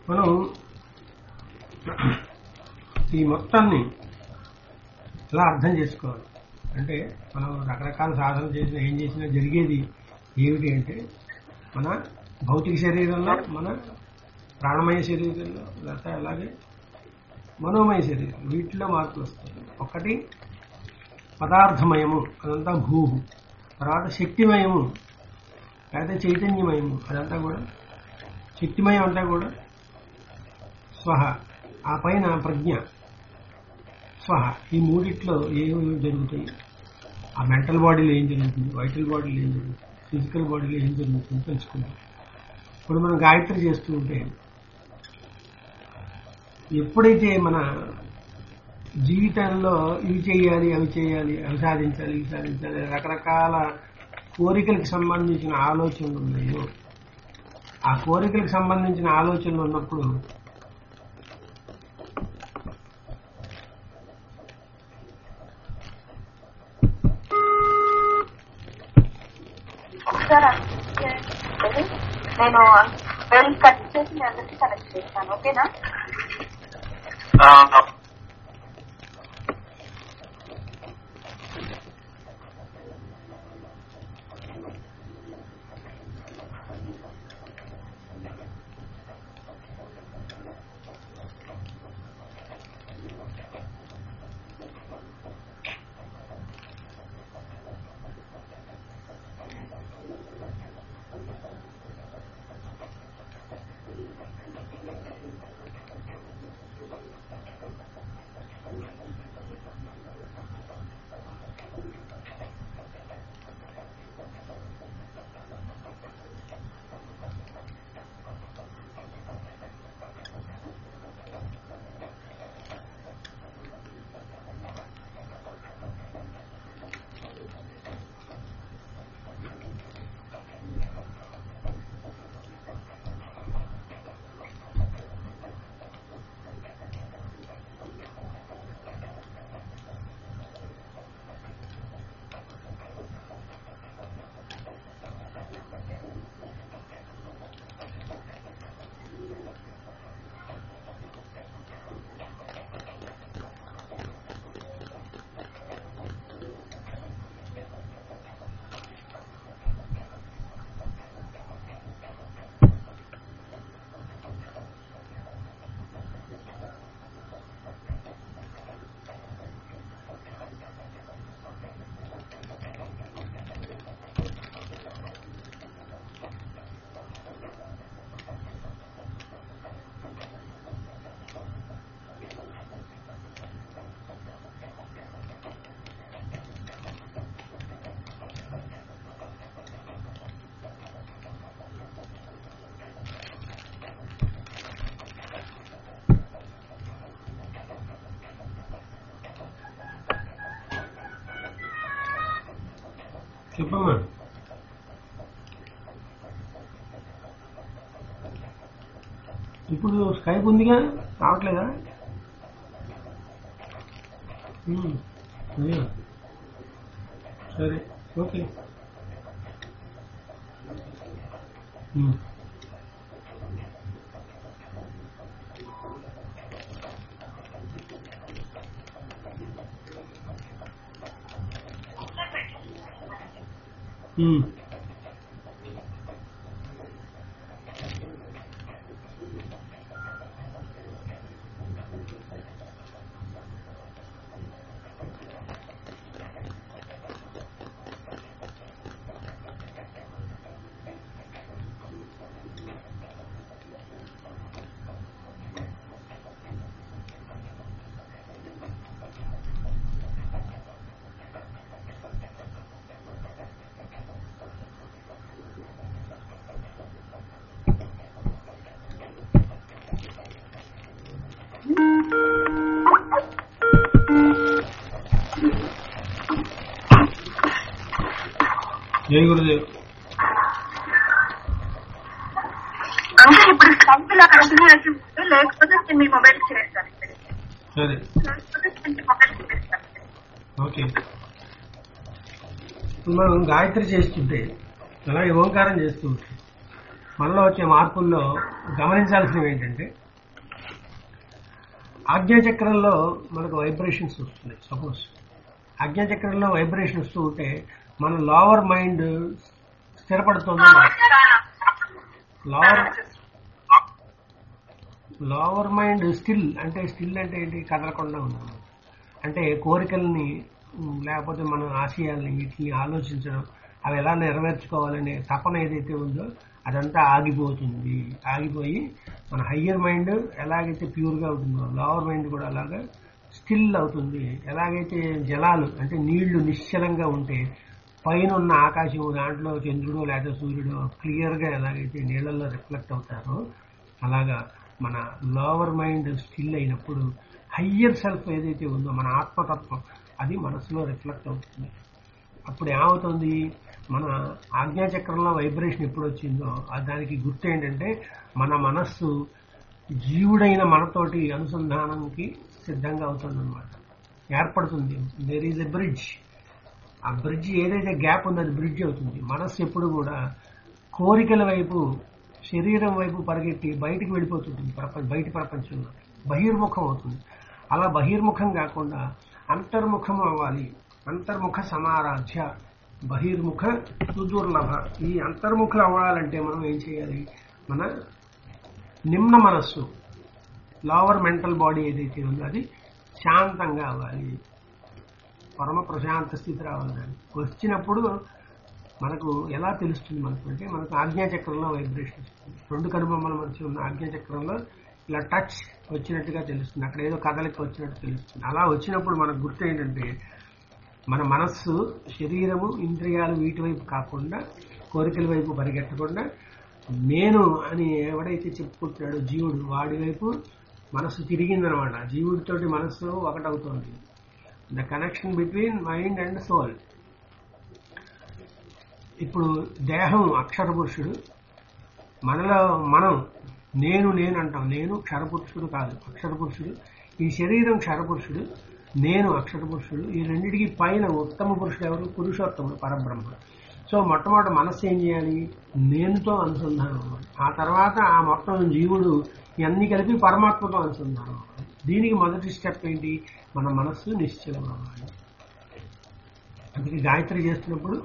మనం ఈ మొత్తాన్ని ఎలా అర్థం చేసుకోవాలి అంటే మనం రకరకాల సాధన చేసినా ఏం చేసినా జరిగేది ఏమిటి అంటే మన భౌతిక శరీరంలో మన ప్రాణమయ శరీరంలో లేకపోతే అలాగే మనోమయ శరీరం వీటిలో మార్పులు వస్తాయి ఒకటి పదార్థమయము అదంతా భూహు తర్వాత శక్తిమయము లేకపోతే చైతన్యమయము అదంతా కూడా శక్తిమయం అంతా కూడా స్వహ ఆ పైన ప్రజ్ఞ స్వహ ఈ మూడిట్లో ఏమి జరుగుతాయి ఆ మెంటల్ బాడీలో ఏం జరుగుతుంది వైటల్ బాడీలో ఏం జరుగుతుంది ఫిజికల్ బాడీలో ఏం జరుగుతుంది తెలుసుకుందాం ఇప్పుడు మనం గాయత్రి చేస్తూ ఉంటే ఎప్పుడైతే మన జీవితంలో ఇవి చేయాలి అవి చేయాలి అవి సాధించాలి ఇవి సాధించాలి రకరకాల కోరికలకు సంబంధించిన ఆలోచనలు ఉన్నాయో ఆ కోరికలకు సంబంధించిన ఆలోచనలు ఉన్నప్పుడు ఒకసారి అంటే నేను బెల్ కట్ చేసి మీ అందరికి కనెక్ట్ చేస్తాను ఓకేనా చెప్పమ్మా ఇప్పుడు స్కైప్ ఉందిగా రావట్లేదా ఉమ్, అయ్యో. సరే ఓకే ఉమ్. ఉమ్. జై గురుదేవ్ అంటే ఇప్పుడు స్కైప్ ఇలా కంటిన్యూ చేసి ఉంటే, లేకపోతే నేను మీ మొబైల్ చేస్తాను సరే లేకపోతే నేను మీ మొబైల్ చేస్తాను ఓకే ఇప్పుడు మనం గాయత్రి చేస్తుంటే అలాగే ఓంకారం చేస్తూ ఉంటే మనలో వచ్చే మార్పుల్లో గమనించాల్సినవి ఏంటంటే ఆజ్ఞాచక్రంలో మనకు వైబ్రేషన్స్ వస్తున్నాయి సపోజ్ ఆజ్ఞాచక్రంలో వైబ్రేషన్ వస్తూ ఉంటే మన లోవర్ మైండ్ స్థిరపడుతుంది లోవర్ లోవర్ మైండ్ స్టిల్ అంటే స్టిల్ అంటే ఏంటి కదలకుండా ఉన్నాం అంటే కోరికల్ని ఉమ్, లేకపోతే మన ఆశయాల్ని వీటిని ఆలోచించడం అవి ఎలా నెరవేర్చుకోవాలనే తపన ఏదైతే ఉందో అదంతా ఆగిపోతుంది ఆగిపోయి మన హయ్యర్ మైండ్ ఎలాగైతే ప్యూర్గా ఉంటుందో లోవర్ మైండ్ కూడా అలాగా స్టిల్ అవుతుంది ఎలాగైతే జలాలు అంటే నీళ్లు నిశ్చలంగా ఉంటే పైన ఉన్న ఆకాశం దాంట్లో చంద్రుడు లేదా సూర్యుడు క్లియర్గా ఎలాగైతే నీళ్ళల్లో రిఫ్లెక్ట్ అవుతారో అలాగా మన లోవర్ మైండ్ స్టిల్ అయినప్పుడు హయ్యర్ సెల్ఫ్ ఏదైతే ఉందో మన ఆత్మతత్వం అది మనసులో రిఫ్లెక్ట్ అవుతుంది అప్పుడు ఏమవుతుంది మన ఆజ్ఞాచక్రంలో వైబ్రేషన్ ఎప్పుడు వచ్చిందో ఆ దానికి గుర్తు ఏంటంటే మన మనస్సు జీవుడైన మనతోటి అనుసంధానంకి సిద్ధంగా అవుతుంది అనమాట ఏర్పడుతుంది దేర్ ఈజ్ ఎ బ్రిడ్జ్ ఆ బ్రిడ్జ్ ఏదైతే గ్యాప్ ఉందో అది బ్రిడ్జ్ అవుతుంది మనస్సు ఎప్పుడు కూడా కోరికల వైపు శరీరం వైపు పరిగెత్తి బయటికి వెళ్ళిపోతుంది ప్రపంచ బయటి ప్రపంచంలో బహిర్ముఖం అవుతుంది అలా బహిర్ముఖం కాకుండా అంతర్ముఖం అవ్వాలి అంతర్ముఖ సమారాధ్య బహిర్ముఖ సుదుర్లభ ఈ అంతర్ముఖం అవ్వాలంటే మనం ఏం చేయాలి మన నిమ్న మనస్సు లోవర్ మెంటల్ బాడీ ఏదైతే ఉందో అది శాంతంగా అవ్వాలి పరమ ప్రశాంత స్థితి రావాలి దానికి వచ్చినప్పుడు మనకు ఎలా తెలుస్తుంది మనకు అంటే మనకు ఆజ్ఞాచక్రంలో వైబ్రేషన్ వస్తుంది రెండు కనుబొమ్మల మధ్య ఉన్న ఆజ్ఞాచక్రంలో ఇలా టచ్ వచ్చినట్టుగా తెలుస్తుంది అక్కడ ఏదో కదలిక వచ్చినట్టు తెలుస్తుంది అలా వచ్చినప్పుడు మనకు గుర్తు ఏంటంటే మన మనస్సు శరీరము ఇంద్రియాలు వీటి వైపు కాకుండా కోరికల వైపు పరిగెట్టకుండా నేను అని ఎవడైతే చెప్పుకుంటున్నాడో జీవుడు వాడి వైపు మనస్సు తిరిగిందనమాట జీవుడితోటి మనస్సు ఒకటవుతోంది the connection between mind and soul ఇప్పుడు దేహం అక్షర పురుషుడు మనలో మనం నేను నేను అంటాం నేను క్షరపురుషుడు కాదు అక్షర పురుషుడు ఈ శరీరం క్షరపురుషుడు నేను అక్షర పురుషుడు ఈ రెండిటికి పైన ఉత్తమ పురుషుడు ఎవరు పురుషోత్తముడు పరబ్రహ్మ సో మొట్టమొదటి మనస్సు ఏం చేయాలి నేనుతో అనుసంధానం అవ్వాలి ఆ తర్వాత ఆ మొత్తం జీవుడు ఇవన్నీ కలిపి పరమాత్మతో అనుసంధానం అవ్వాలి దీనికి మొదటి స్టెప్ ఏంటి మన మనస్సు నిశ్చలం అవ్వాలి అందుకే గాయత్రి చేస్తున్నప్పుడు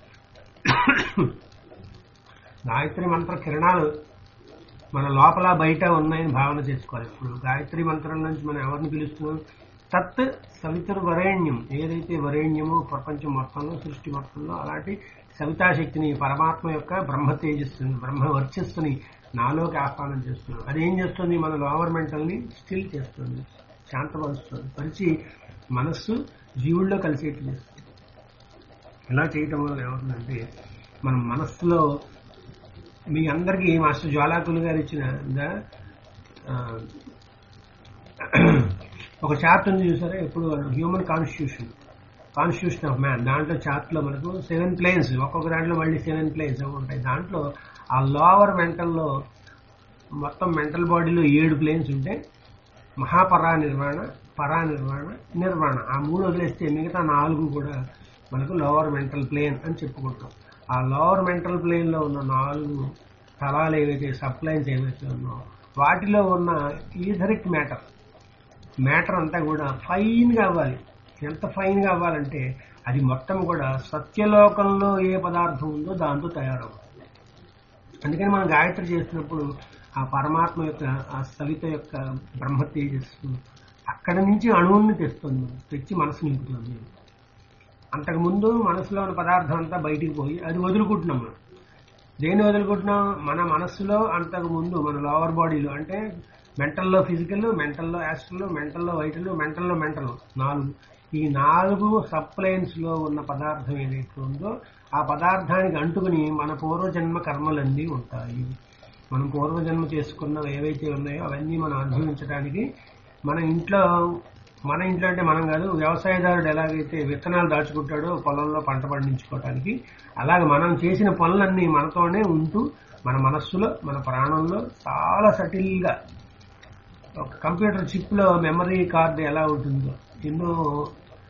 గాయత్రి మంత్ర కిరణాలు మన లోపల బయట ఉన్నాయని భావన చేసుకోవాలి ఇప్పుడు గాయత్రి మంత్రం నుంచి మనం ఎవరిని పిలుస్తున్నాం తత్ సవితుర్ వరేణ్యం ఏదైతే వరేణ్యమో ప్రపంచం మొత్తంలో సృష్టి మొత్తంలో అలాంటి సవితాశక్తిని పరమాత్మ యొక్క బ్రహ్మ తేజస్సుని బ్రహ్మ వర్చస్సుని నాలోకి ఆహ్వానం చేస్తున్నాం అది ఏం చేస్తుంది మన లోవర్ మెంటల్ని స్టిల్ చేస్తుంది శాంతపరుస్తుంది పరిచి మనస్సు జీవుల్లో కలిసేట్టు చేస్తుంది ఇలా చేయటం వల్ల ఏమవుతుందంటే మన మనస్సులో మీ అందరికీ మాస్టర్ జ్వాలాకులు గారు ఇచ్చిన ద, ఆ, ఒక చార్ట్ ఉంది చూసారా ఇప్పుడు human constitution constitution of man దాంట్లో చార్ట్ లో మనకు సెవెన్ ప్లేన్స్ ఒక్కొక్క దాంట్లో మళ్ళీ సెవెన్ ప్లేన్స్ ఉంటాయి దాంట్లో ఆ లోవర్ మెంటల్లో మొత్తం మెంటల్ బాడీలో ఏడు ప్లేన్స్ ఉంటే మహాపరా నిర్వాణ పరా నిర్వాణ నిర్వాణ ఆ మూడు వదిలేస్తే మిగతా నాలుగు కూడా మనకు లోవర్ మెంటల్ ప్లేన్ అని చెప్పుకుంటాం ఆ లోవర్ మెంటల్ ప్లేన్ లో ఉన్న నాలుగు స్థలాలు ఏవైతే సప్లైన్స్ ఏవైతే ఉన్నాయో వాటిలో ఉన్న ఈథరిక్ మ్యాటర్ మ్యాటర్ అంతా కూడా ఫైన్ గా అవ్వాలి ఎంత ఫైన్ గా అవ్వాలంటే అది మొత్తం కూడా సత్యలోకంలో ఏ పదార్థం ఉందో దాంతో తయారవ్వాలి అందుకని మనం గాయత్రి చేస్తున్నప్పుడు ఆ పరమాత్మ యొక్క ఆ సవిత యొక్క బ్రహ్మ తేజస్సు అక్కడి నుంచి అణువుని తెస్తుంది తెచ్చి మనసు నింపుతుంది అంతకుముందు మనసులో ఉన్న పదార్థం అంతా బయటికి పోయి అది వదులుకుంటున్నాం మనం దేన్ని వదులుకుంటున్నాం మన మనస్సులో అంతకు ముందు మన లోవర్ బాడీలో అంటే మెంటల్లో ఫిజికల్ మెంటల్లో యాస్ట్రల్ మెంటల్లో వైటల్ మెంటల్లో మెంటల్ నాలుగు ఈ నాలుగు సప్లైన్స్ లో ఉన్న పదార్థం ఏదైతే ఉందో ఆ పదార్థానికి అంటుకుని మన పూర్వజన్మ కర్మలన్నీ ఉంటాయి మనం పూర్వజన్మ చేసుకున్న ఏవైతే ఉన్నాయో అవన్నీ మనం అనుభవించడానికి మన ఇంట్లో మన ఇంట్లో అంటే మనం కాదు వ్యవసాయదారుడు ఎలాగైతే విత్తనాలు దాచుకుంటాడో పొలంలో పంట పండించుకోవడానికి అలాగే మనం చేసిన పనులన్నీ మనతోనే ఉంటూ మన మనస్సులో మన ప్రాణంలో చాలా సటిల్ గా ఒక కంప్యూటర్ చిప్ లో మెమరీ కార్డు ఎలా ఉంటుందో ఎన్నో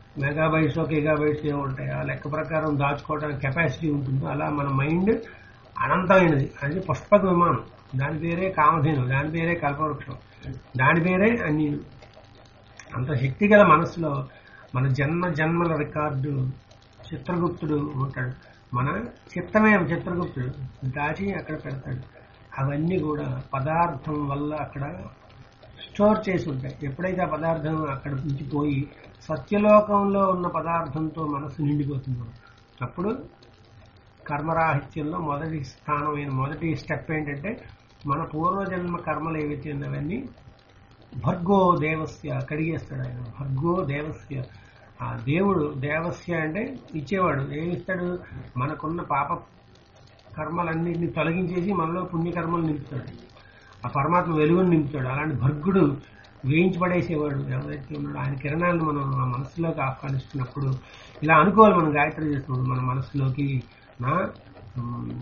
మెగాబైట్స్ గిగాబైట్స్ ఏమో ఉంటాయి ఆ లెక్క ప్రకారం దాచుకోవడానికి కెపాసిటీ ఉంటుందో అలా మన మైండ్ అనంతమైనది అది పుష్పక విమానం దాని పేరే కామధేను దాని పేరే కల్పవృక్షం దాని పేరే అన్ని అంత శక్తి గల మనసులో మన జన్మ జన్మల రికార్డు చిత్రగుప్తుడు ఉంటాడు మన చిత్తమే చిత్రగుప్తుడు దాచి అక్కడ పెడతాడు అవన్నీ కూడా పదార్థం వల్ల అక్కడ స్టోర్ చేసి ఉంటాయి ఎప్పుడైతే ఆ పదార్థం అక్కడ నుంచి పోయి సత్యలోకంలో ఉన్న పదార్థంతో మనసు నిండిపోతుందో అప్పుడు కర్మరాహిత్యంలో మొదటి స్థానమైన మొదటి స్టెప్ ఏంటంటే మన పూర్వజన్మ కర్మలు ఏవైతే ఉన్నవన్నీ భర్గో దేవస్య కడిగేస్తాడు ఆయన భర్గో దేవస్య ఆ దేవుడు దేవస్య అంటే ఇచ్చేవాడు ఏమిస్తాడు మనకున్న పాప కర్మలన్నింటినీ తొలగించేసి మనలో పుణ్యకర్మలు నింపుతాడు ఆ పరమాత్మ వెలుగును నింపుతాడు అలాంటి భర్గుడు వేయించి పడేసేవాడు ఎవరైతే ఉన్నాడో ఆయన కిరణాలను మనం ఆ మనసులోకి ఆహ్వానిస్తున్నప్పుడు ఇలా అనుకోవాలి మనం గాయత్రి చేస్తున్నప్పుడు మన మనసులోకి నా ఉమ్,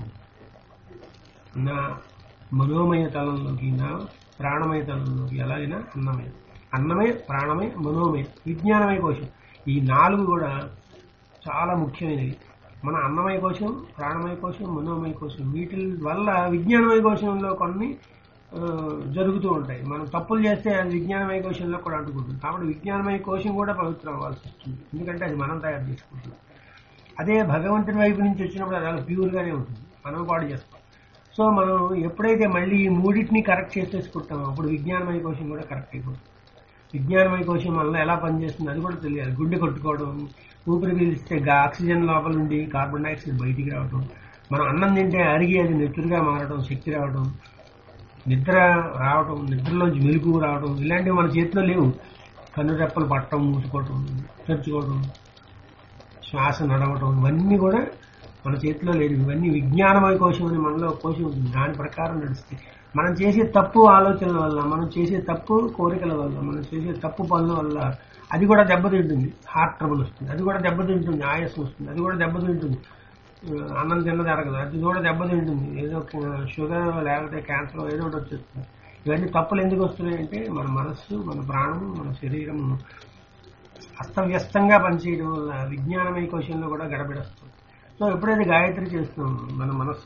నా మనోమయ తలంలోకి నా ప్రాణమయ తలంలోకి ఎలాగైనా అన్నమయ అన్నమయ ప్రాణమయ మనోమయ విజ్ఞానమయ కోశం ఈ నాలుగు కూడా చాలా ముఖ్యమైనవి మన అన్నమయ కోశం ప్రాణమయ కోశం మనోమయ కోశం వీటి వల్ల విజ్ఞానమయ కోశంలో కొన్ని ఆ, జరుగుతూ ఉంటాయి మనం తప్పులు చేస్తే అది విజ్ఞానమయ కోశంలో కూడా అంటుకుంటుంది కాబట్టి విజ్ఞానమయ కోశం కూడా పవిత్రం అవ్వాల్సి వస్తుంది ఎందుకంటే అది మనం తయారు చేసుకుంటున్నాం అదే భగవంతుని వైపు నుంచి వచ్చినప్పుడు అది అలా ప్యూర్గానే ఉంటుంది మనం పాడు చేస్తాం సో మనం ఎప్పుడైతే మళ్ళీ ఈ మూడింటిని కరెక్ట్ చేసేసుకుంటామో అప్పుడు విజ్ఞానమయ కోశం కూడా కరెక్ట్ అయిపోతుంది విజ్ఞానమయ కోశం వల్ల ఎలా పనిచేస్తుంది అది కూడా తెలియాలి గుండె కొట్టుకోవడం ఊపిరి పీలిస్తే గా- ఆక్సిజన్ లోపల నుండి కార్బన్ డైఆక్సైడ్ బయటికి రావడం మనం అన్నం తింటే అరిగి అది నెత్తురుగా మారడం శక్తి రావడం నిద్ర రావడం నిద్రలోంచి మెలకు రావడం ఇలాంటివి మన చేతిలో లేవు కన్నురెప్పలు పట్టడం మూసుకోవటం తెరుచుకోవడం శ్వాస నడవటం ఇవన్నీ కూడా మన చేతిలో లేదు ఇవన్నీ విజ్ఞానమయ కోశం అని మనలో ఒక కోశం ఉంటుంది దాని ప్రకారం నడుస్తాయి మనం చేసే తప్పు ఆలోచనల వల్ల మనం చేసే తప్పు కోరికల వల్ల మనం చేసే తప్పు పనుల వల్ల అది కూడా దెబ్బతింటుంది హార్ట్ ట్రబుల్ వస్తుంది అది కూడా దెబ్బతింటుంది ఆయాసం వస్తుంది అది కూడా దెబ్బతింటుంది ఆ, అన్నం తిన్నది అరగదు అది కూడా దెబ్బతింటుంది ఏదో షుగర్ లేకపోతే క్యాన్సర్ ఏదో ఒకటి వచ్చేస్తుంది ఇవన్నీ తప్పులు ఎందుకు వస్తున్నాయంటే మన మనస్సు మన ప్రాణం మన శరీరం అస్తవ్యస్తంగా పనిచేయడం వల్ల విజ్ఞానమయ కోశంలో కూడా గడబిడస్తుంది సో ఎప్పుడైతే గాయత్రి చేస్తున్నాం మన మనస్సు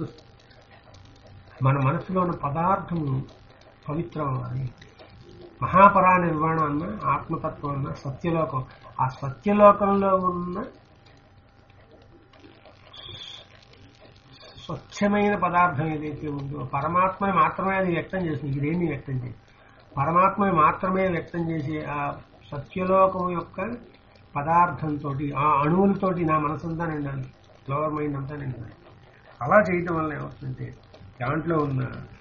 మన మనస్సులో ఉన్న పదార్థము పవిత్రం అవ్వాలి మహాపరా నిర్వాణం అన్న ఆత్మతత్వం అన్న సత్యలోకం ఆ సత్యలోకంలో ఉన్న స్వచ్ఛమైన పదార్థం ఏదైతే ఉందో పరమాత్మని మాత్రమే అది వ్యక్తం చేస్తుంది ఇదేమి వ్యక్తం చేసి పరమాత్మని మాత్రమే వ్యక్తం చేసే ఆ సత్యలోకం యొక్క పదార్థంతో ఆ అణువులతోటి నా మనసంతా నిండాలి ఫ్లవర్ మైండ్ అంతా నిండాలి అలా చేయటం వల్ల ఏమవుతుందంటే దాంట్లో ఉన్న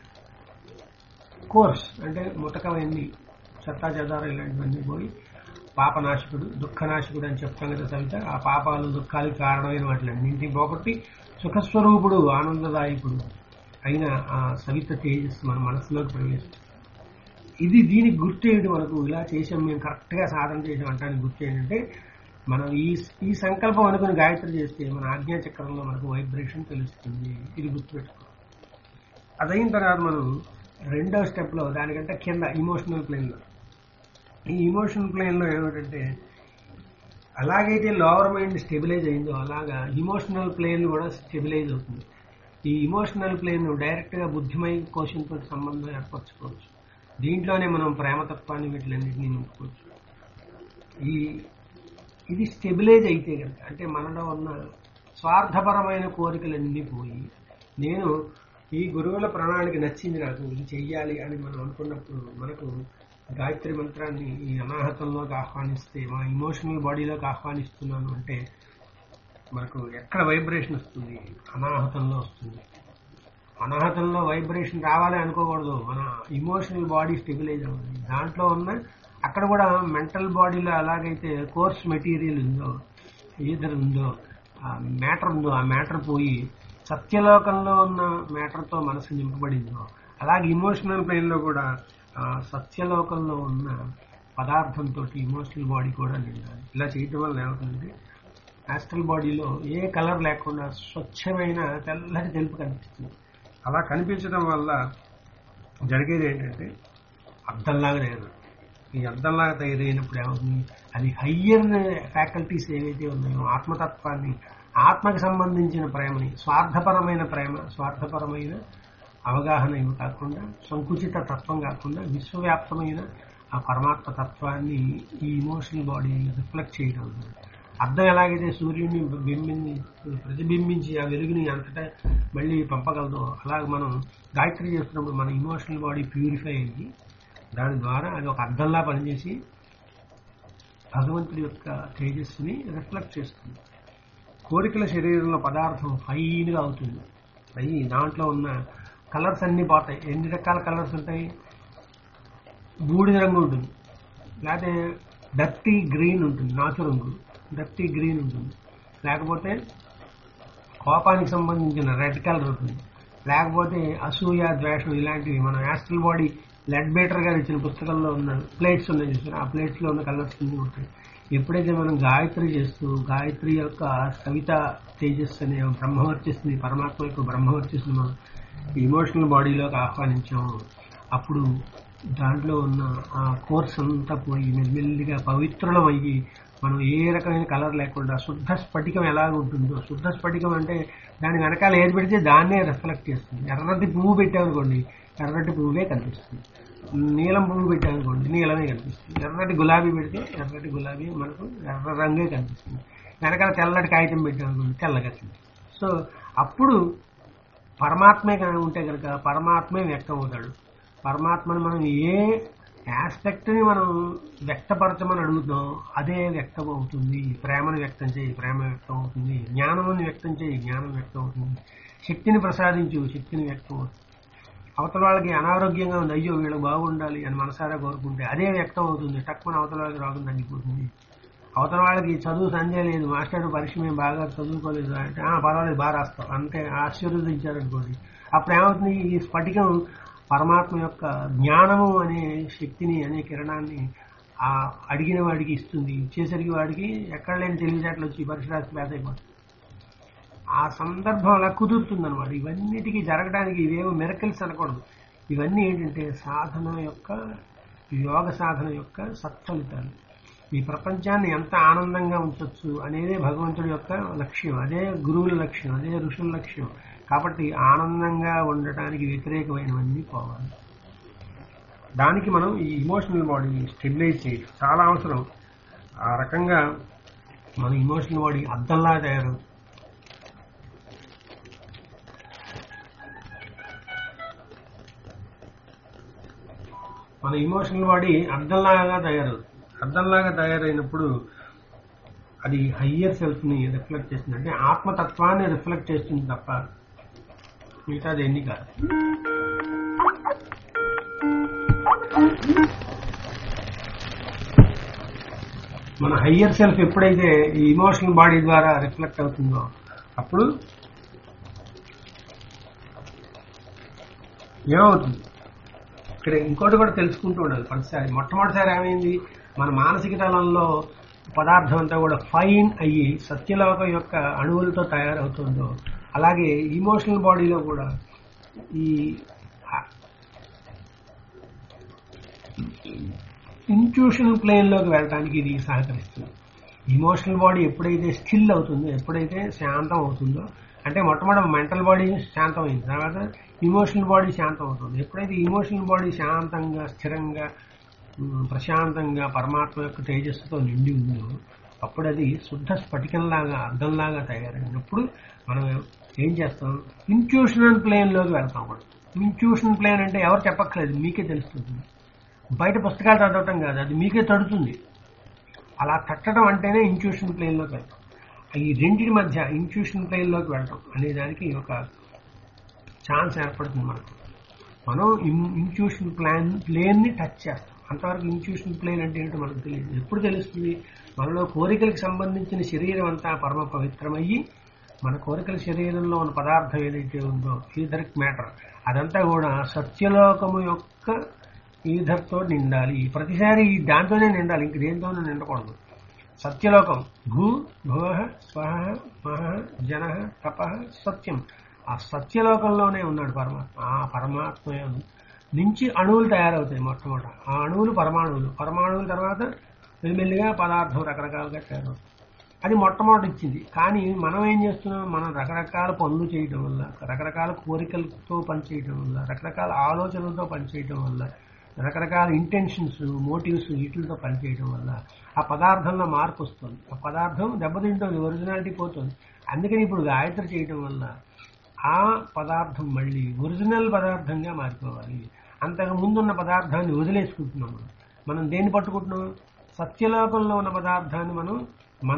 కోర్స్ అంటే ముతకమైనవి చెత్తా చెదారం ఇలాంటివన్నీ పోయి పాపనాశకుడు దుఃఖనాశకుడు అని చెప్తాం కదా సవిత ఆ పాపాలు దుఃఖాలకు కారణమైన వాటిలన్నింటినీ పోగొట్టి సుఖస్వరూపుడు ఆనందదాయకుడు అయిన ఆ సవిత తేజస్సు మన మనసులోకి ప్రవేశిస్తుంది ఇది దీనికి గుర్తు ఏంటి మనకు ఇలా చేసాం మేము కరెక్ట్ గా సాధన చేసాం అంటానికి గుర్తు ఏంటంటే మనం ఈ ఈ సంకల్పం అనుకుని గాయత్రి చేస్తే మన ఆజ్ఞా చక్రంలో మనకు వైబ్రేషన్ తెలుస్తుంది ఇది గుర్తుపెట్టుకో అదైన తర్వాత మనం రెండో స్టెప్ లో దానికంటే కింద ఇమోషనల్ ప్లేన్ లో ఈ ఇమోషనల్ ప్లేన్ లో ఏమిటంటే అలాగైతే లోవర్ మైండ్ స్టెబిలైజ్ అయిందో అలాగా ఇమోషనల్ ప్లేన్ కూడా స్టెబిలైజ్ అవుతుంది ఈ ఇమోషనల్ ప్లేన్ డైరెక్ట్ గా బుద్ధిమయ కోశంతో సంబంధం ఏర్పరచుకోవచ్చు దీంట్లోనే మనం ప్రేమతత్వాన్ని వీటిలన్నింటినీ నింపుకోవచ్చు ఈ ఇది స్టెబిలైజ్ అయితే కనుక అంటే మనలో ఉన్న స్వార్థపరమైన కోరికలన్నీ పోయి నేను ఈ గురువుల ప్రణాళిక నచ్చింది నాకు ఇది చెయ్యాలి అని మనం అనుకున్నప్పుడు మనకు గాయత్రి మంత్రాన్ని ఈ అనాహతంలోకి ఆహ్వానిస్తే మా ఇమోషనల్ బాడీలోకి ఆహ్వానిస్తున్నాను అంటే మనకు ఎక్కడ వైబ్రేషన్ వస్తుంది అనాహతంలో వస్తుంది అనాహతంలో వైబ్రేషన్ రావాలి అనుకోకూడదు మన ఇమోషనల్ బాడీ స్టెబిలైజ్ అవ్వాలి దాంట్లో ఉన్న అక్కడ కూడా మెంటల్ బాడీలో అలాగైతే కోర్స్ మెటీరియల్ ఉందో ఈధర్ ఉందో ఆ మ్యాటర్ ఉందో ఆ మ్యాటర్ పోయి సత్యలోకంలో ఉన్న మ్యాటర్తో మనసు నింపబడిందో అలాగే ఇమోషనల్ ప్లేన్లో కూడా ఆ సత్యలోకంలో ఉన్న పదార్థంతో ఇమోషనల్ బాడీ కూడా నిండాలి ఇలా చేయటం వల్ల ఏమవుతుందంటే యాస్ట్రల్ బాడీలో ఏ కలర్ లేకుండా స్వచ్ఛమైన తెల్లటి తెలుపు కనిపిస్తుంది అలా కనిపించడం వల్ల జరిగేది ఏంటంటే అర్థంలాగా తయారు ఈ అర్థంలాగా తయారైనప్పుడు ఏమవుతుంది అది హయ్యర్ ఫ్యాకల్టీస్ ఏవైతే ఉన్నాయో ఆత్మతత్వాన్ని ఆత్మకి సంబంధించిన ప్రేమని స్వార్థపరమైన ప్రేమ స్వార్థపరమైన అవగాహన ఇవి కాకుండా సంకుచిత తత్వం కాకుండా విశ్వవ్యాప్తమైన ఆ పరమాత్మ తత్వాన్ని ఈ ఇమోషనల్ బాడీ రిఫ్లెక్ట్ చేయడం అర్థం ఎలాగైతే సూర్యుడిని బింబించి ప్రతిబింబించి ఆ వెలుగుని అంతటా మళ్ళీ పంపగలదో అలాగే మనం గాయత్రి చేస్తున్నప్పుడు మన ఇమోషనల్ బాడీ ప్యూరిఫై అయ్యి దాని ద్వారా అది ఒక అర్థంలా పనిచేసి భగవంతుడి యొక్క తేజస్సుని రిఫ్లెక్ట్ చేస్తుంది కోరికల శరీరంలో పదార్థం ఫైన్గా అవుతుంది అయ్యి దాంట్లో ఉన్న కలర్స్ అన్ని పోతాయి ఎన్ని రకాల కలర్స్ ఉంటాయి బూడిద రంగు ఉంటుంది లేకపోతే డర్టీ గ్రీన్ ఉంటుంది నాచు రంగు డర్టీ గ్రీన్ ఉంటుంది లేకపోతే కోపానికి సంబంధించిన రెడ్ కలర్ ఉంటుంది లేకపోతే అసూయ ద్వేషం ఇలాంటివి మన యాస్ట్రల్ బాడీ లెడ్ బేటర్ గారు ఇచ్చిన పుస్తకంలో ఉన్న ప్లేట్స్ ఉన్నాయి చూసారు ఆ ప్లేట్స్ లో ఉన్న కలర్స్ కింద ఉంటాయి ఎప్పుడైతే మనం గాయత్రి చేస్తూ గాయత్రి యొక్క కవిత తేజస్ అనే బ్రహ్మవర్చస్ని పరమాత్మ యొక్క బ్రహ్మవర్చస్ని మనం ఇమోషనల్ బాడీలోకి ఆహ్వానించాము అప్పుడు దాంట్లో ఉన్న ఆ కోర్స్ అంతా పోయి మెల్లిమెల్లిగా పవిత్రులం అయ్యి మనం ఏ రకమైన కలర్ లేకుండా శుద్ధ స్ఫటికం ఎలాగ ఉంటుందో శుద్ధ స్ఫటికం అంటే దాని వెనకాల ఏది పెడితే దాన్నే రిఫ్లెక్ట్ చేస్తుంది ఎర్రటి పువ్వు పెట్టామనుకోండి ఎర్రటి పువ్వే కనిపిస్తుంది నీలం పువ్వు పెట్టామనుకోండి నీలమే కనిపిస్తుంది ఎర్రటి గులాబీ పెడితే ఎర్రటి గులాబీ మనకు ఎర్ర రంగే కనిపిస్తుంది వెనకాల తెల్లటి కాగితం పెట్టామనుకోండి తెల్లగా కనిపిస్తుంది సో అప్పుడు పరమాత్మే కనుక ఉంటే కనుక పరమాత్మే వ్యక్తం అవుతాడు పరమాత్మని మనం ఏ ఆస్పెక్ట్ని మనం వ్యక్తపరచమని అడుగుతున్నాం అదే వ్యక్తం అవుతుంది ప్రేమను వ్యక్తం చేయి ప్రేమ వ్యక్తం అవుతుంది జ్ఞానముని వ్యక్తం చేయి జ్ఞానం వ్యక్తం అవుతుంది శక్తిని ప్రసాదించు శక్తిని వ్యక్తం అవుతుంది అవతల వాళ్ళకి అనారోగ్యంగా ఉంది అయ్యో వీళ్ళకి బాగుండాలి అని మనసారా కోరుకుంటే అదే వ్యక్తం అవుతుంది టక్కున అవతల వాళ్ళకి రోగం తగ్గిపోతుంది అవతల వాళ్ళకి చదువు సంజయ్ లేదు మాస్టర్ పరీక్ష మేము బాగా చదువుకోలేదు అంటే "ఆ, పర్వాలేదు బాగా రాస్తాం అంతే ఆశీర్వదించారనుకోండి అప్పుడు ఏమవుతుంది ఈ స్ఫటికం పరమాత్మ యొక్క జ్ఞానము అనే శక్తిని అనే కిరణాన్ని ఆ అడిగిన వాడికి ఇస్తుంది ఇచ్చేసరికి వాడికి ఎక్కడ లేని తెలివితేటలు వచ్చి పరీక్ష రాసి పాస్ అయిపోతుంది ఆ సందర్భం అలా కుదురుతుంది అనమాట ఇవన్నిటికీ జరగడానికి ఇవేమో మెరకల్స్ అనకూడదు ఇవన్నీ ఏంటంటే సాధన యొక్క యోగ సాధన యొక్క సత్ఫలితాలు ఈ ప్రపంచాన్ని ఎంత ఆనందంగా ఉంచవచ్చు అనేదే భగవంతుడి యొక్క లక్ష్యం అదే గురువుల లక్ష్యం అదే ఋషుల లక్ష్యం కాబట్టి ఆనందంగా ఉండటానికి వ్యతిరేకమైనవన్నీ పోవాలి దానికి మనం ఈ ఇమోషనల్ బాడీని స్టెబిలైజ్ చేయడం చాలా అవసరం ఆ రకంగా మన ఇమోషనల్ బాడీ అద్దంలా తయారు మన ఇమోషనల్ బాడీ అద్దంలాగా తయారవుతుంది అద్దంలాగా తయారైనప్పుడు అది హయ్యర్ సెల్ఫ్ ని రిఫ్లెక్ట్ చేస్తుంది అంటే ఆత్మతత్వాన్ని రిఫ్లెక్ట్ చేస్తుంది తప్ప మిగతాది ఎన్ని కాదు మన హయ్యర్ సెల్ఫ్ ఎప్పుడైతే ఈ ఇమోషనల్ బాడీ ద్వారా రిఫ్లెక్ట్ అవుతుందో అప్పుడు ఏమవుతుంది ఇక్కడ ఇంకోటి కూడా తెలుసుకుంటూ ఉండాలి ప్రతిసారి మొట్టమొదటిసారి ఏమైంది మన మానసిక తలంలో పదార్థం అంతా కూడా ఫైన్ అయ్యి సత్యలోకం యొక్క అణువులతో తయారవుతుందో అలాగే ఇమోషనల్ బాడీలో కూడా ఈ ఇంట్యూషనల్ ప్లేన్లోకి వెళ్ళడానికి ఇది సహకరిస్తుంది ఇమోషనల్ బాడీ ఎప్పుడైతే స్టిల్ అవుతుందో ఎప్పుడైతే శాంతం అవుతుందో అంటే మొట్టమొదటి మెంటల్ బాడీ శాంతమైంది తర్వాత ఇమోషనల్ బాడీ శాంతం అవుతుంది ఎప్పుడైతే ఇమోషనల్ బాడీ శాంతంగా స్థిరంగా ఉమ్, ప్రశాంతంగా పరమాత్మ యొక్క తేజస్సుతో నిండి ఉందో అప్పుడు అది శుద్ధ స్ఫటికంలాగా అర్థంలాగా తయారైనప్పుడు మనం ఏం చేస్తాం ఇంట్యూషనల్ ప్లేన్లోకి వెళ్తాం అప్పుడు ఇంట్యూషన్ ప్లేన్ అంటే ఎవరు చెప్పక్కర్లేదు మీకే తెలుస్తుంది బయట పుస్తకాలు చదవటం కాదు అది మీకే తడుతుంది అలా తట్టడం అంటేనే ఇంట్యూషన్ ప్లేన్లోకి వెళ్తాం ఈ రెండింటి మధ్య ఇంట్యూషన్ ప్లేన్లోకి వెళ్ళటం అనే దానికి ఒక ఛాన్స్ ఏర్పడుతుంది మనకు మనం ఇంట్యూషన్ ప్లాన్ ప్లేన్ని టచ్ చేస్తాం అంతవరకు ఇంట్యూషన్ ప్లేన్ అంటే ఏంటో మనకు తెలియదు ఎప్పుడు తెలుస్తుంది మనలో కోరికలకు సంబంధించిన శరీరం అంతా పరమ పవిత్రమయ్యి మన కోరికల శరీరంలో ఉన్న పదార్థం ఏదైతే ఉందో ఈథరిక్ మ్యాటర్ అదంతా కూడా సత్యలోకము యొక్క ఈథర్తో నిండాలి ప్రతిసారి ఈ దాంతోనే నిండాలి ఇంక దేంతోనూ నిండకూడదు సత్యలోకం భూ భువ స్వహ మహ జన తప సత్యం ఆ సత్యలోకంలోనే ఉన్నాడు పరమాత్మ ఆ పరమాత్మ నుంచి అణువులు తయారవుతాయి మొట్టమొదట ఆ అణువులు పరమాణువులు పరమాణువుల తర్వాత మెల్లిమెల్లిగా పదార్థం రకరకాలుగా తయారవుతాయి అది మొట్టమొదటి ఇచ్చింది కానీ మనం ఏం చేస్తున్నాం మనం రకరకాల పనులు చేయటం వల్ల రకరకాల కోరికలతో పనిచేయటం వల్ల రకరకాల ఆలోచనలతో పనిచేయటం వల్ల రకరకాల ఇంటెన్షన్స్ మోటివ్స్ వీటితో పనిచేయడం వల్ల ఆ పదార్థంలో మార్పు వస్తుంది ఆ పదార్థం దెబ్బతింటుంది ఒరిజినాలిటీ పోతుంది అందుకని ఇప్పుడు గాయత్రి చేయటం వల్ల ఆ పదార్థం మళ్ళీ ఒరిజినల్ పదార్థంగా మారిపోవాలి అంతకు ముందున్న పదార్థాన్ని వదిలేసుకుంటున్నాం మనం మనం దేన్ని పట్టుకుంటున్నాం సత్యలోకంలో ఉన్న పదార్థాన్ని మనం మన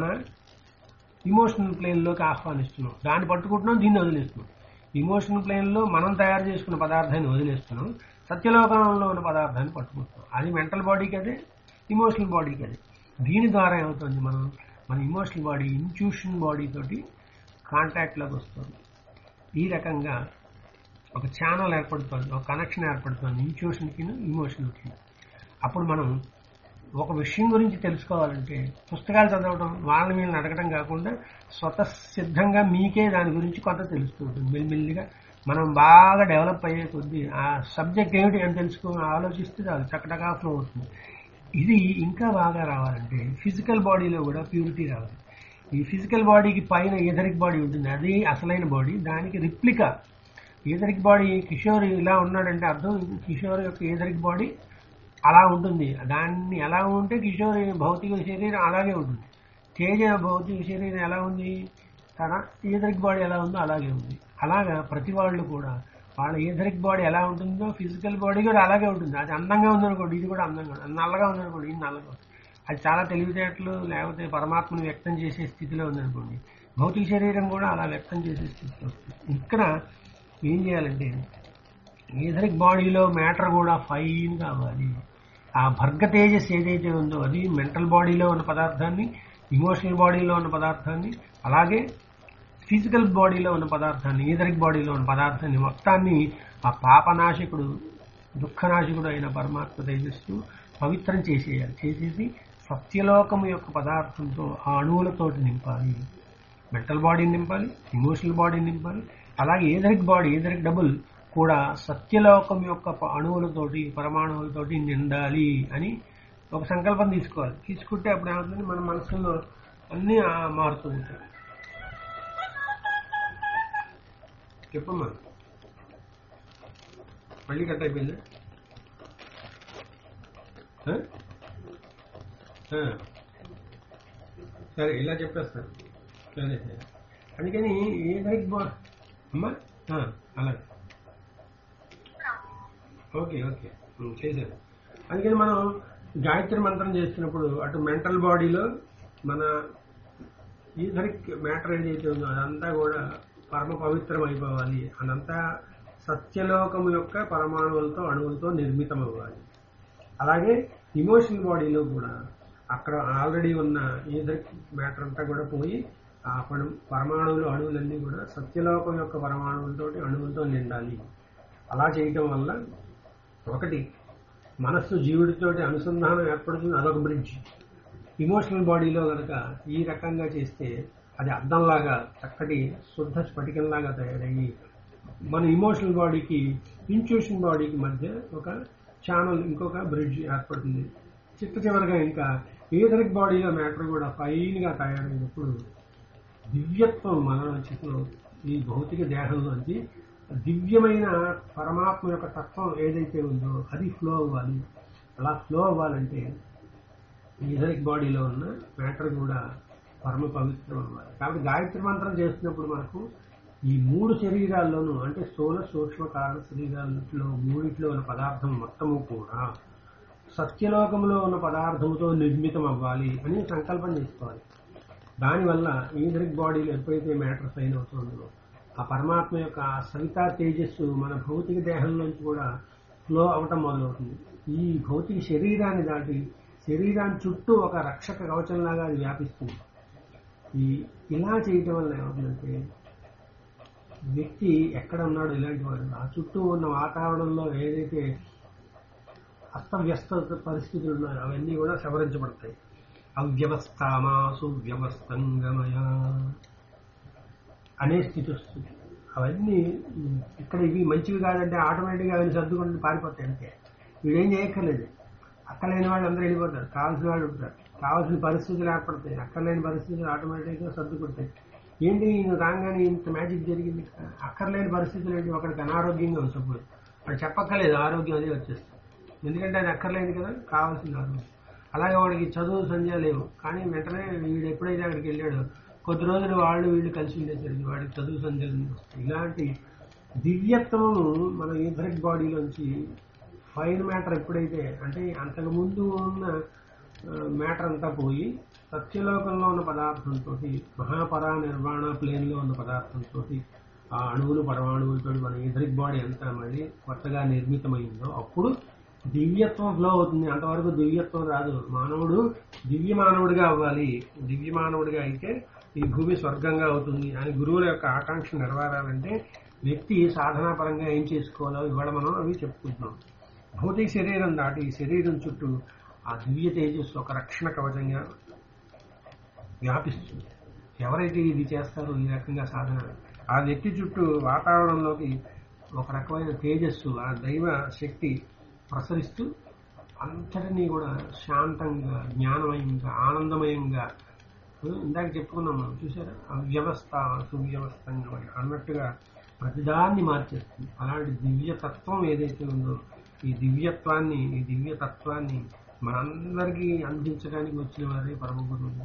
ఇమోషనల్ ప్లేన్లోకి ఆహ్వానిస్తున్నాం దాన్ని పట్టుకుంటున్నాం దీన్ని వదిలేస్తున్నాం ఇమోషనల్ ప్లేన్లో మనం తయారు చేసుకున్న పదార్థాన్ని వదిలేస్తున్నాం సత్యలోకంలో ఉన్న పదార్థాన్ని పట్టుకుంటున్నాం అది మెంటల్ బాడీకి అదే ఇమోషనల్ బాడీకి అదే దీని ద్వారా ఏమవుతుంది మనం మన ఇమోషనల్ బాడీ ఇంట్యూషన్ బాడీ తోటి కాంటాక్ట్లోకి వస్తుంది ఈ రకంగా ఒక ఛానల్ ఏర్పడుతుంది ఒక కనెక్షన్ ఏర్పడుతుంది ఇంట్యూషన్కి ఇమోషన్కి అప్పుడు మనం ఒక విషయం గురించి తెలుసుకోవాలంటే పుస్తకాలు చదవడం వాళ్ళని వీళ్ళని అడగడం కాకుండా స్వతసిద్ధంగా మీకే దాని గురించి కొంత తెలుస్తుంటుంది మెల్లిమెల్లిగా మనం బాగా డెవలప్ అయ్యే కొద్దీ ఆ సబ్జెక్ట్ ఏమిటి అని తెలుసుకుని ఆలోచిస్తే అది చక్కటగా ఫ్లో అవుతుంది ఇది ఇంకా బాగా రావాలంటే ఫిజికల్ బాడీలో కూడా ప్యూరిటీ రావాలి ఈ ఫిజికల్ బాడీకి పైన ఏదరిక్ బాడీ ఉంటుంది అది అసలైన బాడీ దానికి రిప్లికా ఏదరిక్ బాడీ కిషోర్ ఇలా ఉన్నాడంటే అర్థం కిషోర్ యొక్క ఏదరిక్ బాడీ అలా ఉంటుంది దాన్ని ఎలా ఉంటే కిషోర్ భౌతిక శరీరం అలాగే ఉంటుంది తేజ భౌతిక శరీరం ఎలా ఉంది తన ఏదరిక్ బాడీ ఎలా ఉందో అలాగే ఉంది అలాగా ప్రతి వాళ్ళు కూడా వాళ్ళ ఏదరిక్ బాడీ ఎలా ఉంటుందో ఫిజికల్ బాడీ కూడా అలాగే ఉంటుంది అది అందంగా ఉందనుకోండి ఇది కూడా అందంగా ఉంటుంది నల్లగా ఉందనుకోండి ఇది నల్లగా ఉంటుంది అది చాలా తెలివితేటలు లేకపోతే పరమాత్మను వ్యక్తం చేసే స్థితిలో ఉందనుకోండి భౌతిక శరీరం కూడా అలా వ్యక్తం చేసే స్థితిలో వస్తుంది ఇక్కడ ఏం చేయాలంటే ఏదరిక్ బాడీలో మ్యాటర్ కూడా ఫైన్ కావాలి ఆ భర్గ తేజస్ ఏదైతే ఉందో అది మెంటల్ బాడీలో ఉన్న పదార్థాన్ని ఇమోషనల్ బాడీలో ఉన్న పదార్థాన్ని అలాగే ఫిజికల్ బాడీలో ఉన్న పదార్థాన్ని ఈదరిక్ బాడీలో ఉన్న పదార్థాన్ని మొత్తాన్ని ఆ పాపనాశకుడు దుఃఖనాశకుడు అయిన పరమాత్మ తేజస్సు పవిత్రం చేసేయాలి చేసేసి సత్యలోకము యొక్క పదార్థంతో ఆ అణువులతోటి నింపాలి మెంటల్ బాడీని నింపాలి ఇమోషనల్ బాడీని నింపాలి అలాగే ఏదరిక్ బాడీ ఏదరిక్ డబుల్ కూడా సత్యలోకం యొక్క ప- అణువులతోటి పరమాణువులతోటి నిండాలి అని ఒక సంకల్పం తీసుకోవాలి తీసుకుంటే అప్పుడు ఏమవుతుంది మన మనసులో అన్నీ ఆ మారుతూ ఉంటాయి చెప్పమ్మా మళ్ళీ కట్ అయిపోయిందా ఆ? ఆ. సరే ఇలా చెప్పేస్తాను సరే సరే అందుకని ఏదరికి బా అమ్మా ఆ, అలాగే ఓకే ఓకే ఉం, చేశాను అందుకని మనం గాయత్రి మంత్రం చేస్తున్నప్పుడు అటు మెంటల్ బాడీలో మన ఈథరిక్ మ్యాటర్ ఏదైతే ఉందో అదంతా కూడా పరమ పవిత్రం అయిపోవాలి అదంతా సత్యలోకము యొక్క పరమాణువులతో అణువులతో నిర్మితం అవ్వాలి అలాగే ఇమోషనల్ బాడీలో కూడా అక్కడ ఆల్రెడీ ఉన్న ఈథరిక్ మ్యాటర్ అంతా కూడా పోయి ఆ పణు పరమాణువులు అణువులన్నీ కూడా సత్యలోకం యొక్క పరమాణువులతోటి అణువులతో నిండాలి అలా చేయటం వల్ల ఒకటి మనస్సు జీవుడితోటి అనుసంధానం ఏర్పడుతుంది అదొక బ్రిడ్జ్ ఇమోషనల్ బాడీలో కనుక ఈ రకంగా చేస్తే అది అద్దంలాగా చక్కటి శుద్ధ స్ఫటికంలాగా తయారయ్యి మన ఇమోషనల్ బాడీకి ఇంట్యూషన్ బాడీకి మధ్య ఒక ఛానల్ ఇంకొక బ్రిడ్జ్ ఏర్పడుతుంది చిట్ట చివరిగా ఇంకా ఏదరిక్ బాడీలో మ్యాటర్ కూడా ఫైన్గా తయారైనప్పుడు దివ్యత్వం మన చిత్రం ఈ భౌతిక దేహంలోంచి దివ్యమైన పరమాత్మ యొక్క తత్వం ఏదైతే ఉందో అది ఫ్లో అవ్వాలి అలా ఫ్లో అవ్వాలంటే ఈథరిక్ బాడీలో ఉన్న మ్యాటర్ కూడా పరమ పవిత్రం అవ్వాలి కాబట్టి గాయత్రి మంత్రం చేస్తున్నప్పుడు మనకు ఈ మూడు శరీరాల్లోనూ అంటే స్థూల సూక్ష్మ కారణ శరీరాల్లో మూడిట్లో ఉన్న పదార్థం మొత్తము కూడా సత్యలోకంలో ఉన్న పదార్థముతో నిర్మితం అవ్వాలి అని సంకల్పం చేసుకోవాలి దానివల్ల ఈథరిక్ బాడీలో ఎప్పుడైతే మ్యాటర్ సైన్ అవుతుందో ఆ పరమాత్మ యొక్క ఆ సవితా తేజస్సు మన భౌతిక దేహంలోంచి కూడా ఫ్లో అవటం మొదలవుతుంది ఈ భౌతిక శరీరాన్ని దాటి శరీరాన్ని చుట్టూ ఒక రక్షక కవచంలాగా అది వ్యాపిస్తుంది ఈ ఇలా చేయటం వల్ల ఏమవుతుందంటే వ్యక్తి ఎక్కడ ఉన్నాడో ఇలాంటి వాడు ఆ చుట్టూ ఉన్న వాతావరణంలో ఏదైతే అస్తవ్యస్త పరిస్థితులు ఉన్నాయో అవన్నీ కూడా సవరించబడతాయి అవ్యవస్థామాసు వ్యవస్థంగమయ అనే స్థితి వస్తుంది అవన్నీ ఉమ్, ఇక్కడ ఇవి మంచివి కాదంటే ఆటోమేటిక్గా అవన్నీ సర్దుకుంటూ పారిపోతాయి అంతే వీడేం చేయక్కర్లేదు అక్కలేని వాళ్ళు అందరూ వెళ్ళిపోతారు కావాల్సిన వాళ్ళు ఉంటారు కావాల్సిన పరిస్థితులు ఏర్పడతాయి అక్కర్లేని పరిస్థితులు ఆటోమేటిక్గా సర్దుకుంటాయి ఏంటి ఈయన రాగానే ఇంత మ్యాజిక్ జరిగింది అక్కర్లేని పరిస్థితులు ఏంటి ఒకరికి అనారోగ్యంగా ఉంది సపోజ్ వాడు చెప్పక్కర్లేదు ఆరోగ్యం అదే వచ్చేస్తుంది ఎందుకంటే అది అక్కర్లేదు కదా కావాల్సింది ఆరోగ్యం అలాగే వాడికి చదువు సంధ్య లేవు కానీ వెంటనే వీడు ఎప్పుడైతే అక్కడికి వెళ్ళాడో కొద్ది రోజులు వాళ్ళు వీళ్ళు కలిసి ఉండేసరికి వాడికి చదువు సంధ్యలు వస్తాయి ఇలాంటి దివ్యత్వము మన ఈథరిక్ బాడీలోంచి ఫైన్ మ్యాటర్ ఎప్పుడైతే అంటే అంతకు ముందు ఉన్న మ్యాటర్ అంతా పోయి సత్యలోకంలో ఉన్న పదార్థంతో మహాపరా నిర్వాణ ప్లేన్లో ఉన్న పదార్థంతో ఆ అణువులు పరమాణువులతో మన ఈథరిక్ బాడీ ఎంత మళ్ళీ కొత్తగా నిర్మితమైందో అప్పుడు దివ్యత్వం ఫ్లో అవుతుంది అంతవరకు దివ్యత్వం రాదు మానవుడు దివ్య మానవుడిగా అవ్వాలి దివ్య మానవుడిగా అయితే ఈ భూమి స్వర్గంగా అవుతుంది అని గురువుల యొక్క ఆకాంక్ష నెరవేరాలంటే వ్యక్తి సాధనాపరంగా ఏం చేసుకోవాలో ఇవాళ మనం అవి చెప్పుకుంటున్నాం భౌతిక శరీరం దాటి ఈ శరీరం చుట్టూ ఆ దివ్య తేజస్సు ఒక రక్షణ కవచంగా వ్యాపిస్తుంది ఎవరైతే ఇది చేస్తారో ఈ రకంగా సాధన ఆ వ్యక్తి చుట్టూ వాతావరణంలోకి ఒక రకమైన తేజస్సు ఆ దైవ శక్తి ప్రసరిస్తూ అంతటినీ కూడా శాంతంగా జ్ఞానమయంగా ఆనందమయంగా ఇందాక చెప్పుకున్నాం మనం చూసారా అవ్యవస్థ సువ్యవస్థంగా అని అన్నట్టుగా ప్రతిదాన్ని మార్చేస్తుంది అలాంటి దివ్యతత్వం ఏదైతే ఉందో ఈ దివ్యత్వాన్ని ఈ దివ్యతత్వాన్ని మనందరికీ అందించడానికి వచ్చిన వారే పరమ గురువులు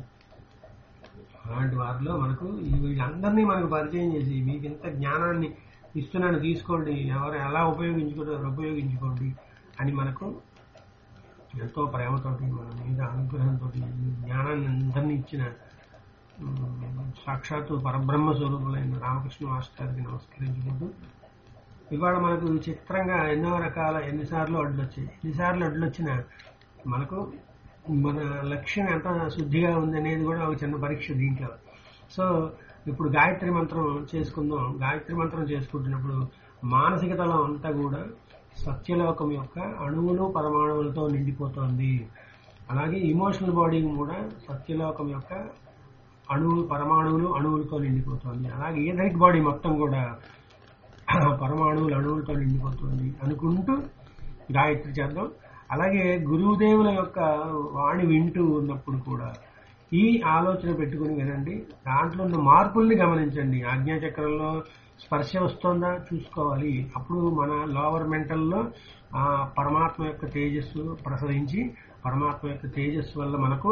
అలాంటి వారిలో మనకు ఈ వీళ్ళందరినీ మనకు పరిచయం చేసి మీకు ఇంత జ్ఞానాన్ని ఇస్తున్నాను తీసుకోండి ఎవరు ఎలా ఉపయోగించుకుంటారో ఉపయోగించుకోండి అని మనకు ఎంతో ప్రేమతోటి మన మీద అనుగ్రహంతో జ్ఞానాన్ని అందరినీ ఇచ్చిన ఉమ్, సాక్షాత్తు పరబ్రహ్మ స్వరూపులైన రామకృష్ణ మాస్టర్కి నమస్కరించుకుంటూ ఇవాళ మనకు చిత్రంగా ఎన్నో రకాల ఎన్నిసార్లు అడ్లు వచ్చాయి ఎన్నిసార్లు అడ్లు వచ్చినా మనకు మన లక్ష్యం ఎంత శుద్ధిగా ఉంది అనేది కూడా ఒక చిన్న పరీక్ష దీంట్లో సో ఇప్పుడు గాయత్రి మంత్రం చేసుకుందాం గాయత్రి మంత్రం చేసుకుంటున్నప్పుడు మానసిక తలం అంతా కూడా సత్యలోకం యొక్క అణువులు పరమాణువులతో నిండిపోతోంది అలాగే ఇమోషనల్ బాడీ కూడా సత్యలోకం యొక్క అణువులు పరమాణువులు అణువులతో నిండిపోతోంది అలాగే ఏదైక్ బాడీ మొత్తం కూడా పరమాణువులు అణువులతో నిండిపోతుంది అనుకుంటూ గాయత్రి చేద్దాం అలాగే గురువుదేవుల యొక్క వాణి వింటూ ఉన్నప్పుడు కూడా ఈ ఆలోచన పెట్టుకుని వినండి దాంట్లో ఉన్న మార్పుల్ని గమనించండి ఆజ్ఞాచక్రంలో స్పర్శ వస్తుందా చూసుకోవాలి అప్పుడు మన లోవర్ మెంటల్లో ఆ పరమాత్మ యొక్క తేజస్సు ప్రసరించి పరమాత్మ యొక్క తేజస్సు వల్ల మనకు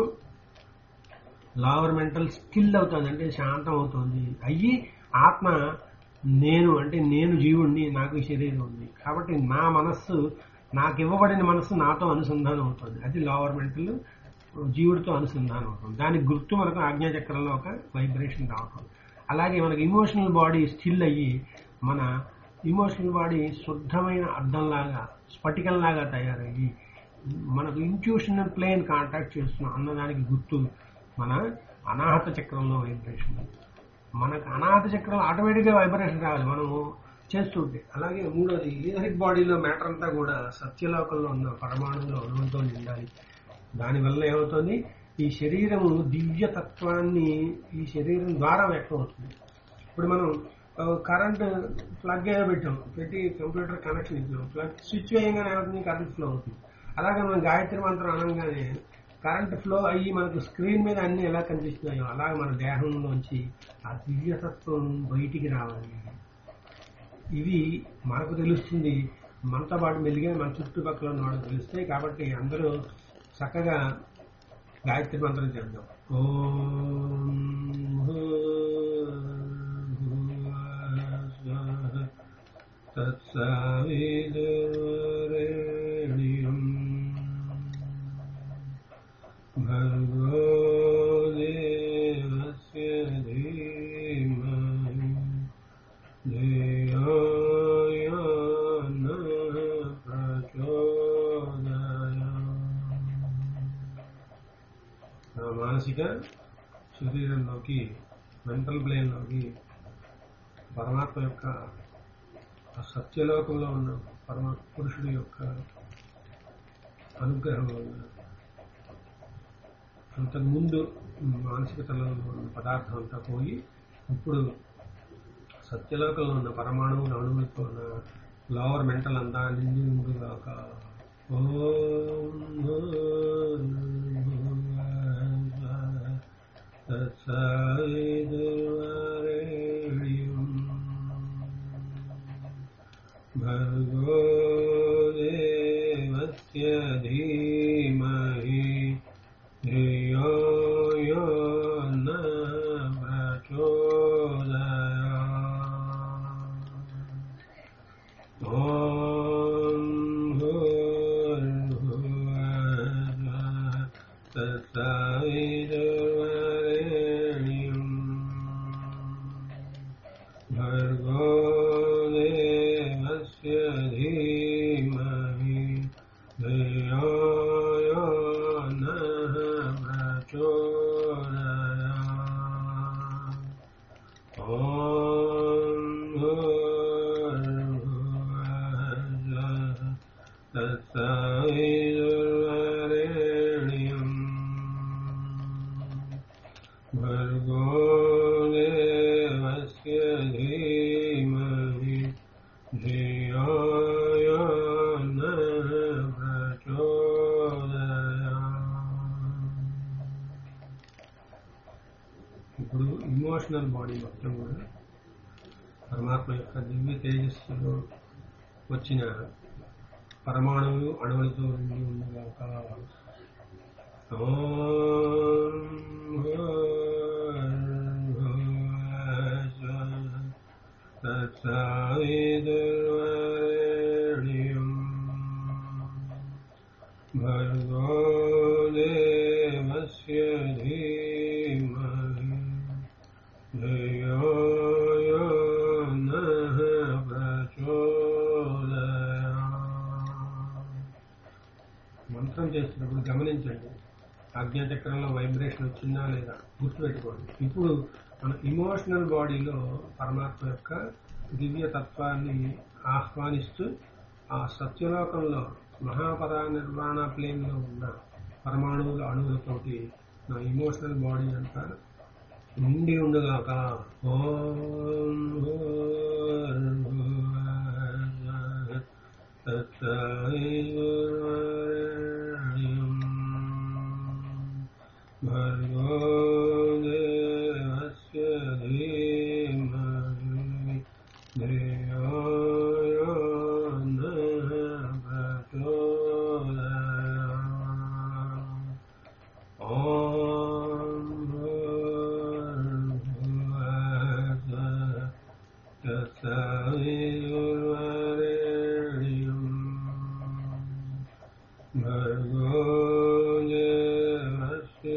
లోవర్ మెంటల్ స్కిల్ అవుతుంది అంటే శాంతం అవుతుంది అయ్యి ఆత్మ నేను అంటే నేను జీవుణ్ణి నాకు ఈ శరీరం ఉంది కాబట్టి నా మనస్సు నాకు ఇవ్వబడిన మనస్సు నాతో అనుసంధానం అవుతుంది అది లోవర్ మెంటల్ జీవుడితో అనుసంధానం అవుతుంది దానికి గుర్తు మనకు ఆజ్ఞాచక్రంలో ఒక వైబ్రేషన్ రావటం అలాగే మనకి ఇమోషనల్ బాడీ స్టిల్ అయ్యి మన ఇమోషనల్ బాడీ శుద్ధమైన అద్దంలాగా స్ఫటికంలాగా తయారయ్యి మనకు ఇంట్యూషన్ ప్లేన్ కాంటాక్ట్ చేస్తున్నాం అన్నదానికి గుర్తు మన అనాహత చక్రంలో వైబ్రేషన్ మనకు అనాహత చక్రంలో ఆటోమేటిక్గా వైబ్రేషన్ రావాలి మనము చేస్తుంటే అలాగే మూడోది ఈథరిక్ బాడీలో మ్యాటర్ అంతా కూడా సత్యలోకంలో ఉన్న పరమాణువులో అణువులతో నిండాలి దానివల్ల ఏమవుతుంది ఈ శరీరము దివ్యతత్వాన్ని ఈ శరీరం ద్వారా వ్యక్తం అవుతుంది ఇప్పుడు మనం కరెంట్ ప్లగ్ ఏదో పెట్టాం పెట్టి కంప్యూటర్ కనెక్షన్ ఇచ్చాం ప్లగ్ స్విచ్ వేయగానే ఏమవుతుంది కరెంట్ ఫ్లో అవుతుంది అలాగే మనం గాయత్రి మంత్రం అనగానే కరెంట్ ఫ్లో అయ్యి మనకు స్క్రీన్ మీద అన్ని ఎలా కనిపిస్తున్నాయో అలాగే మన దేహంలోంచి ఆ దివ్యతత్వం బయటికి రావాలి ఇవి మనకు తెలుస్తుంది మనతో పాటు మెలిగే మన చుట్టుపక్కల ఉన్న వాళ్ళకి తెలుస్తాయి కాబట్టి అందరూ చక్కగా గాయత్రి మంత్రం చేద్దాం ఓం తత్సవిదురేణ్యం భర్గో దేవస్య ధీమహి ధియోయ న ప్రచోదయాత్. ఆ మానసిక శరీరంలోకి మెంటల్ ప్లేన్లోకి పరమాత్మ యొక్క ఆ సత్యలోకంలో ఉన్న పరమ పురుషుడి యొక్క అనుగ్రహం వల్ల అంతకుముందు మానసిక తలంలో ఉన్న పదార్థం అంతా పోయి ఇప్పుడు సత్యలోకంలో ఉన్న పరమాణువులు అణువులతో ఉన్న లోవర్ మెంటల్ అంతా నిండి ఉండుగాక ఓం భూర్భువః धीमहि धियो यो न प्रचोदयात् ॐ भूर्भुवः तत्सवितुर्वरेण्यम् भर्गो देवस्य धीमहि धियो यो नः प्रचोदयात् ॐ भूर्भुवः तत्सवितुर्वरेण्यम् भर्गो देवस्य धीमहि धियो यो नः ప్రచోదయాత్ ఇప్పుడు ఇమోషనల్ బాడీ మొత్తం కూడా పరమాత్మ యొక్క దివ్య తేజస్సులో వచ్చిన పరమాణువులు అణువులతో నిండి ఉండగాక ఓం భూర్భువస్సుః తత్సవితుర్వరేణ్యం భర్గో దేవस्य धीमहि धियो यो नः ప్రచోదయాత్ మంత్రం చేస్తున్నప్పుడు గమనించండి ఆజ్ఞాచక్రంలో వైబ్రేషన్ వచ్చిందా లేదా గుర్తుపెట్టుకోండి ఇప్పుడు మన ఇమోషనల్ బాడీలో పరమాత్మ యొక్క దివ్య తత్వాన్ని ఆహ్వానిస్తూ ఆ సత్యలోకంలో మహాపరా నిర్వాణ ప్లేన్ లో ఉన్న పరమాణువుల అణువులతోటి నా ఇమోషనల్ బాడీ అంతా నిండి ఉండగాక ఓం భూర్భువస్సుః తత్సవితుర్వరేణ్యం భర్గో దేవस्य धीमहि धियो यो नः प्रचोदयात् ॐ भूर्भुवस्सुः तत्सवितुर्वरेण्यम् भर्गो देवस्य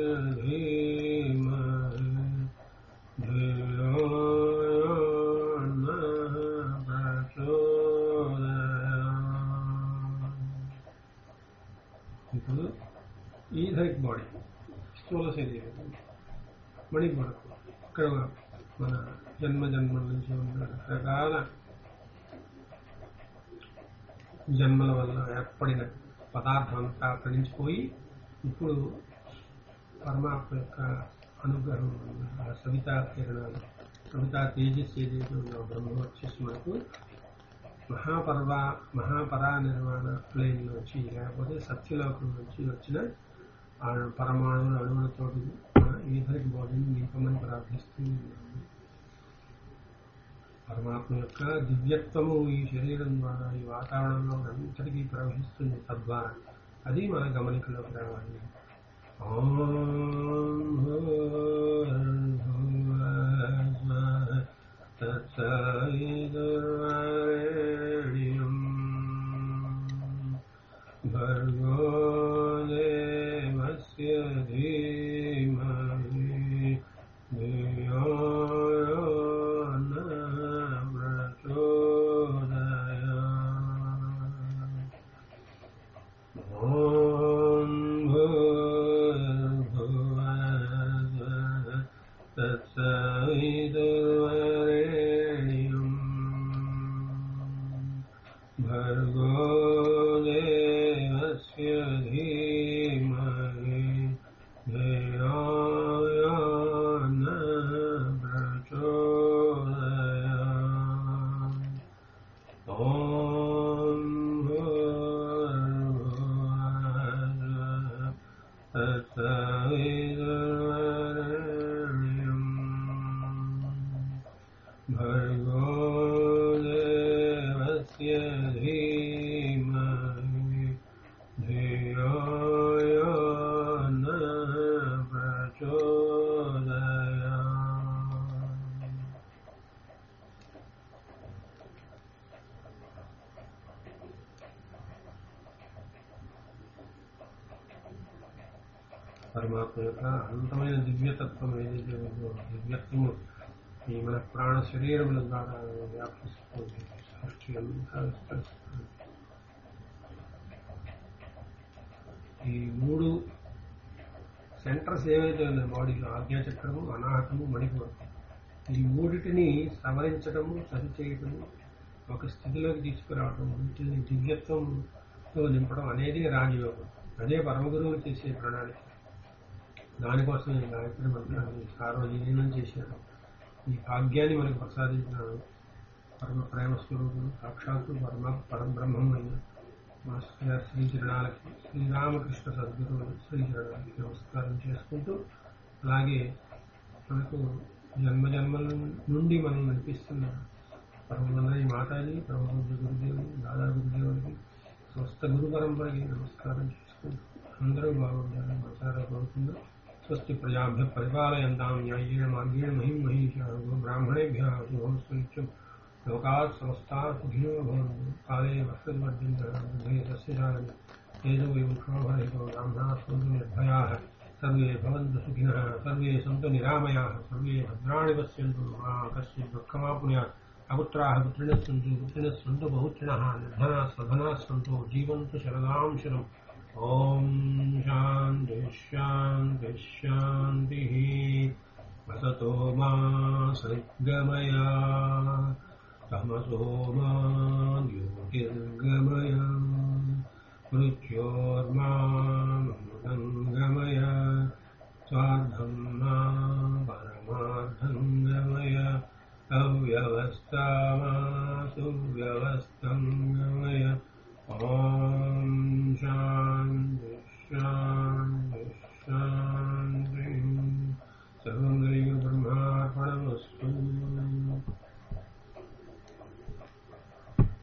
धीमहि धियो यो नः ప్రచోదయాత్ ఇప్పుడు ఈథరిక్ బాడీ స్థూల శరీరం మణి మనకు ఇక్కడ మన జన్మ జన్మల నుంచి ఉన్న రకరకాల జన్మల వల్ల ఏర్పడిన పదార్థం అంతా అక్కడి నుంచి పోయి ఇప్పుడు పరమాత్మ యొక్క అనుగ్రహం వల్ల ఆ సవితా కిరణాలు సవితా తేజస్సు ఏదైతే ఉందో బ్రహ్మ వచ్చేసి మనకు మహాపర్వ మహాపరా నిర్వాణ ప్లేన్ నుంచి లేకపోతే సత్యలోకం నుంచి వచ్చిన ఆ పరమాణువుల అణువులతో ఈథరిక్ బాడీని నింపమని ప్రార్థిస్తూ ఉన్నాము పరమాత్మ యొక్క దివ్యత్వము ఈ శరీరం ద్వారా ఈ వాతావరణంలో అంతటికీ ప్రవహిస్తుంది తద్వారా అది మన గమనికలోకి రావాలి ఓం భూర్భువస్సుః తత్సవితుర్వరేణ్యం భర్గో దేవस्य धीमहि धियो यो नः प्रचोदयात् ॐ भूर्भुवस्सुः तत्सवितुर्वरेण्यम् भर्गो देवस्य धीमहि धियो यो नः प्रचोदयात् ॐ भूर्भुवस्सुः तत्सवितुर्वरेण्यम् भर्गो देवस्य धीमहि धियो धियाय न प्रचोदयात् పరమాత్మ యొక్క అనంతమైన దివ్యతత్వం ఏదైతే ఉందో దివ్యత్వము ఈ మన ప్రాణ శరీరముల ద్వారా వ్యాపిస్తుంది సృష్టి అంతా విస్తరిస్తుంది ఈ మూడు సెంటర్స్ ఏవైతే ఉన్నాయి బాడీలో ఆజ్ఞాచక్రము అనాహతము మణిపూరం ఈ మూడిటిని సవరించడము సరిచేయటము ఒక స్థితిలోకి తీసుకురావడం వీటిని దివ్యత్వంతో నింపడం అనేది రాజయోగం అదే పరమగురువులు చేసే ప్రణాళిక దానికోసం ఈ గాయత్రి మంత్రాన్ని సార్వజనీనం చేశాడు ఈ భాగ్యాన్ని మనకు ప్రసాదించినాడు పరమ ప్రేమ స్వరూపుడు సాక్షాత్తు పరమ పరబ్రహ్మం అయిన మాస్టర్ గారి శ్రీచరణాలకి శ్రీరామకృష్ణ సద్గురువులు శ్రీచరణాలకి నమస్కారం చేసుకుంటూ అలాగే మనకు జన్మ జన్మల నుండి మనం నడిపిస్తున్న పరమనందరి మాతాజీ పరమ గురుదేవులు దాదా గురుదేవులకి స్వస్థ గురు పరంపరకి నమస్కారం చేసుకుంటూ అందరూ బాగుండాలని మనసారా కోరుకుందాం స్వస్తి ప్రజాభ్య పరిపాలయంతాం న్యాయేణ మార్గేణ మహిం మహిషా బ్రాహ్మణేభ్య శుభం స్వచ్ఛం లోకాత్ సమస్తా సుఖినో భవంతు కాలే వర్షద్వర్జంతే సస్యశాలని తేజో విముక్షోభరితో బ్రాహ్మణా సంతు నిర్భయాः सर्वे भवन्तु सुखिनः सर्वे सन्तु निरामयाः सर्वे भद्राणि पश्यन्तु मा कश्चित् दुःखमापुन्यात् अपुत्राः पुत्रिणः सन्तु पुत्रिणः सन्तु बहुत्रिणः निर्धनाः सधनाः सन्तु जीवन्तु शरदां शरम् ॐ शान्तिः शान्तिः शान्तिः वसतो मा सद्गमया तमसो मा ज्योतिर्गमय मृत्योर्मामृतङ्गमय स्वार्थं मा परमार्थं गमय अव्यवस्था मा सुव्यवस्थम्